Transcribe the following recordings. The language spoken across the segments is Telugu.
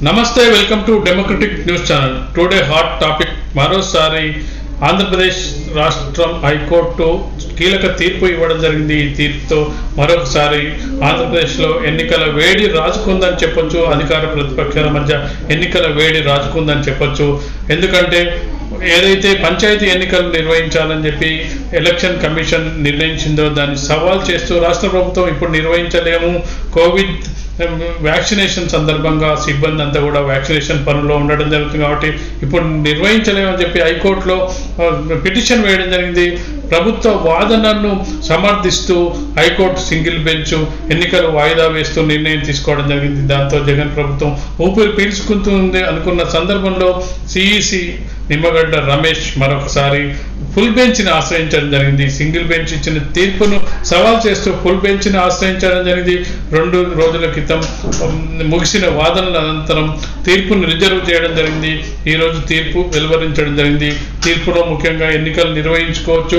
నమస్తే welcome to democratic news channel today hot topic మరోసారి ఆంధ్రప్రదేశ్ రాష్ట్రం హైకోర్టు కీలక తీర్పు ఇవ్వడం జరిగింది ఈ తీర్పుతో మరొకసారి ఆంధ్రప్రదేశ్లో ఎన్నికల వేడి రాజుకుందని చెప్పొచ్చు అధికార ప్రతిపక్షాల మధ్య ఎన్నికల వేడి రాజుకుందని చెప్పొచ్చు ఎందుకంటే ఏదైతే పంచాయతీ ఎన్నికలు నిర్వహించాలని చెప్పి ఎలక్షన్ కమిషన్ నిర్ణయించిందో దాన్ని సవాల్ చేస్తూ రాష్ట్ర ప్రభుత్వం ఇప్పుడు నిర్వహించలేము కోవిడ్ వ్యాక్సినేషన్ సందర్భంగా సిబ్బంది అంతా కూడా వ్యాక్సినేషన్ పనుల్లో ఉండడం జరుగుతుంది కాబట్టి ఇప్పుడు నిర్వహించలేమని చెప్పి హైకోర్టులో ఆ, పిటిషన్ వేయడం జరిగింది ప్రభుత్వ వాదనను సమర్థిస్తూ హైకోర్టు సింగిల్ బెంచ్ ఎన్నికలు వాయిదా వేస్తూ నిర్ణయం తీసుకోవడం జరిగింది దాంతో జగన్ ప్రభుత్వం ఊపిరి పీల్చుకుంటుంది అనుకున్న సందర్భంలో సిఈసి నిమ్మగడ్డ రమేష్ మరొకసారి ఫుల్ బెంచ్ని ఆశ్రయించడం జరిగింది సింగిల్ బెంచ్ ఇచ్చిన తీర్పును సవాల్ చేస్తూ ఫుల్ బెంచ్ని ఆశ్రయించడం జరిగింది రెండు రోజుల క్రితం ఉమ్, ముగిసిన వాదనల అనంతరం తీర్పును రిజర్వ్ చేయడం జరిగింది ఈ రోజు తీర్పు వెలువరించడం జరిగింది తీర్పులో ముఖ్యంగా ఎన్నికలు నిర్వహించుకోవచ్చు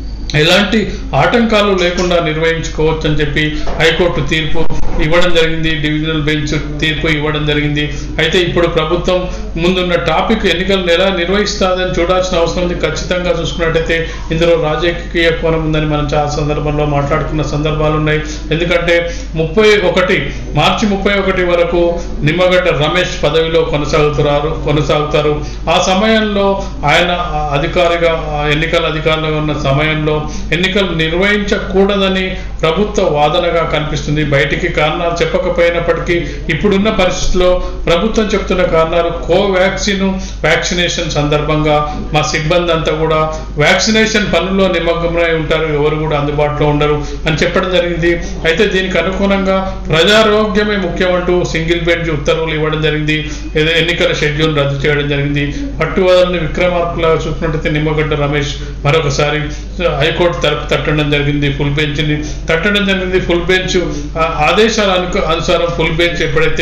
ఎలాంటి ఆటంకాలు లేకుండా నిర్వహించుకోవచ్చు అని చెప్పి హైకోర్టు తీర్పు ఇవ్వడం జరిగింది డివిజనల్ బెంచ్ తీర్పు ఇవ్వడం జరిగింది అయితే ఇప్పుడు ప్రభుత్వం ముందున్న టాపిక్ ఎన్నికలను ఎలా నిర్వహిస్తుందని చూడాల్సిన అవసరం ఉంది ఖచ్చితంగా చూసుకున్నట్టయితే ఇందులో రాజకీయ కోణం ఉందని మనం చాలా సందర్భంలో మాట్లాడుకున్న సందర్భాలు ఉన్నాయి ఎందుకంటే ముప్పై ఒకటి మార్చి ముప్పై ఒకటి వరకు నిమ్మగడ్డ రమేష్ పదవిలో కొనసాగుతున్నారు కొనసాగుతారు ఆ సమయంలో ఆయన అధికారిగా ఆ ఎన్నికల అధికారులుగా ఉన్న సమయంలో ఎన్నికలు నిర్వహించకూడదని ప్రభుత్వ వాదనగా కనిపిస్తుంది బయటికి కారణాలు చెప్పకపోయినప్పటికీ ఇప్పుడున్న పరిస్థితుల్లో ప్రభుత్వం చెప్తున్న కారణాలు కోవాక్సిన్ వ్యాక్సినేషన్ సందర్భంగా మా సిబ్బంది అంతా కూడా వ్యాక్సినేషన్ పనుల్లో నిమగ్నమై ఉంటారు ఎవరు కూడా అందుబాటులో ఉండరు అని చెప్పడం జరిగింది అయితే దీనికి అనుగుణంగా ప్రజారోగ్యమే ముఖ్యమంటూ సింగిల్ బెంచ్ ఉత్తర్వులు ఇవ్వడం జరిగింది ఏదో ఎన్నికల షెడ్యూల్ రద్దు చేయడం జరిగింది పట్టువదలని విక్రమార్కులా చూసినట్టయితే నిమ్మగడ్డ రమేష్ మరొకసారి హైకోర్టు తరపు తట్టడం జరిగింది ఫుల్ బెంచ్ని తట్టడం జరిగింది ఫుల్ బెంచ్ ఆ ఆదేశాల అను అనుసారం ఫుల్ బెంచ్ ఎప్పుడైతే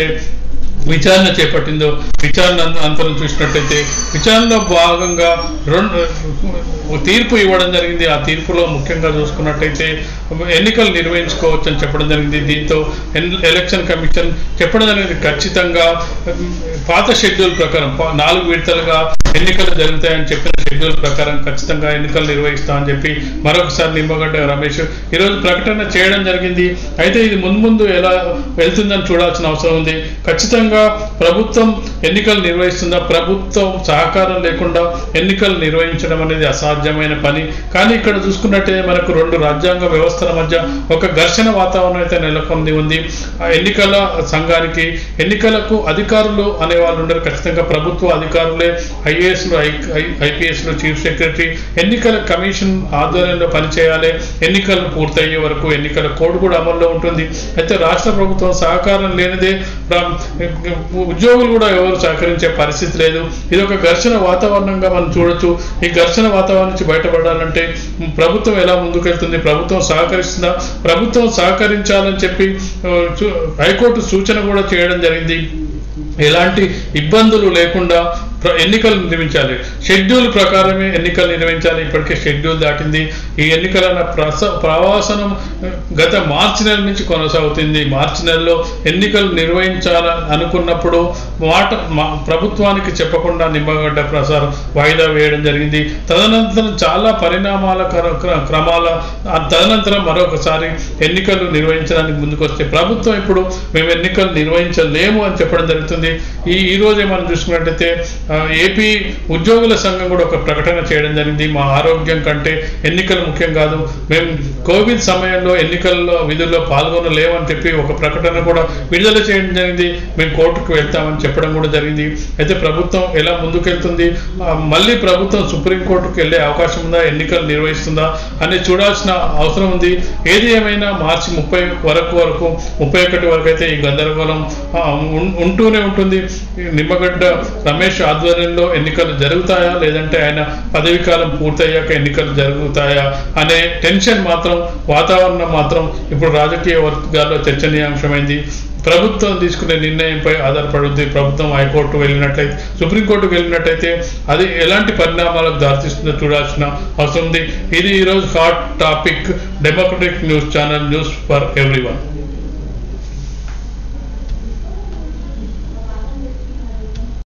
విచారణ చేపట్టిందో విచారణ అంతరం చూసినట్టయితే విచారణలో భాగంగా రెండు తీర్పు ఇవ్వడం జరిగింది ఆ తీర్పులో ముఖ్యంగా చూసుకున్నట్టయితే ఎన్నికలు నిర్వహించుకోవచ్చు అని చెప్పడం జరిగింది దీంతో ఎన్- ఎలక్షన్ కమిషన్ చెప్పడం జరిగింది ఖచ్చితంగా ఉమ్, పాత షెడ్యూల్ ప్రకారం పా- నాలుగు విడతలుగా ఎన్నికలు జరుగుతాయని చెప్పిన షెడ్యూల్ ప్రకారం ఖచ్చితంగా ఎన్నికలు నిర్వహిస్తామని చెప్పి మరొకసారి నిమ్మగడ్డ రమేష్ ఈరోజు ప్రకటన చేయడం జరిగింది అయితే ఇది ముందు ముందు ఎలా వెళ్తుందని చూడాల్సిన అవసరం ఉంది ఖచ్చితంగా ప్రభుత్వం ఎన్నికలు నిర్వహిస్తుందా ప్రభుత్వం సహకారం లేకుండా ఎన్నికలు నిర్వహించడం అనేది అసాధ్యమైన పని కానీ ఇక్కడ చూసుకున్నట్టే మనకు రెండు రాజ్యాంగ వ్యవస్థల మధ్య ఒక ఘర్షణ వాతావరణం అయితే నెలకొంది ఉంది ఆ ఎన్నికల సంఘానికి ఎన్నికలకు అధికారులు అనే వాళ్ళు ఉండరు ఖచ్చితంగా ప్రభుత్వ అధికారులే ఐఏఎస్లు ఐపీఎస్లు చీఫ్ సెక్రటరీ ఎన్నికల కమిషన్ ఆధ్వర్యంలో పనిచేయాలి ఎన్నికలు పూర్తయ్యే వరకు ఎన్నికల కోడ్ కూడా అమల్లో ఉంటుంది అయితే రాష్ట్ర ప్రభుత్వం సహకారం లేనిదే ప్ర- ఉద్యోగులు కూడా ఎవరు సహకరించే పరిస్థితి లేదు ఇది ఒక ఘర్షణ వాతావరణంగా మనం చూడొచ్చు ఈ ఘర్షణ వాతావరణం నుంచి బయటపడాలంటే ప్రభుత్వం ఎలా ముందుకెళ్తుంది ప్రభుత్వం సహకరిస్తుందా ప్రభుత్వం సహకరించాలని చెప్పి ఆ, చూ- హైకోర్టు సూచన కూడా చేయడం జరిగింది ఎలాంటి ఇబ్బందులు లేకుండా ప్ర- ఎన్నికలు నిర్వహించాలి షెడ్యూల్ ప్రకారమే ఎన్నికలు నిర్వహించాలి ఇప్పటికే షెడ్యూల్ దాటింది ఈ ఎన్నికల ప్రస ప్రవాసనం ఆ, గత మార్చి నెల నుంచి కొనసాగుతుంది మార్చి నెలలో ఎన్నికలు నిర్వహించాలని అనుకున్నప్పుడు మాట మా- ప్రభుత్వానికి చెప్పకుండా నిమ్మగడ్డ ప్రసారం వాయిదా వేయడం జరిగింది తదనంతరం చాలా పరిణామాల క్ర- క్ర- క్రమాల ఆ తదనంతరం మరొకసారి ఎన్నికలు నిర్వహించడానికి ముందుకొస్తే ప్రభుత్వం ఇప్పుడు మేము ఎన్నికలు నిర్వహించలేము అని చెప్పడం జరుగుతుంది ఈ ఈ రోజే మనం చూసుకున్నట్టయితే ఆ, ఏపీ ఉద్యోగుల సంఘం కూడా ఒక ప్రకటన చేయడం జరిగింది మా ఆరోగ్యం కంటే ఎన్నికలు ముఖ్యం కాదు మేము కోవిడ్ సమయంలో ఎన్నికల్లో విధుల్లో పాల్గొనలేమని చెప్పి ఒక ప్రకటన కూడా విడుదల చేయడం జరిగింది మేము కోర్టుకు వెళ్తామని చెప్పడం కూడా జరిగింది అయితే ప్రభుత్వం ఎలా ముందుకెళ్తుంది ఆ, మళ్ళీ ప్రభుత్వం సుప్రీంకోర్టుకు వెళ్ళే అవకాశం ఉందా ఎన్నికలు నిర్వహిస్తుందా అనేది చూడాల్సిన అవసరం ఉంది ఏది ఏమైనా మార్చి ముప్పై వరకు వరకు ముప్పై ఒకటి వరకు అయితే ఈ గందరగోళం ఆ, ఉం- ఉంటూనే ఉంటుంది ఈ నిమ్మగడ్డ రమేష్ ఆధ్వర్యంలో ఎన్నికలు జరుగుతాయా లేదంటే ఆయన పదవి కాలం పూర్తయ్యాక ఎన్నికలు జరుగుతాయా అనే టెన్షన్ మాత్రం వాతావరణం మాత్రం ఇప్పుడు రాజకీయ వర్గాల్లో చర్చనీయాంశమైంది ప్రభుత్వం తీసుకునే నిర్ణయంపై ఆధారపడుద్ది ప్రభుత్వం హైకోర్టు వెళ్ళినట్లయితే సుప్రీంకోర్టుకు వెళ్ళినట్టయితే అది ఎలాంటి పరిణామాలకు దారితీస్తుందో చూడాల్సిన అవసరం ఉంది ఇది ఈరోజు hot topic democratic news channel news for every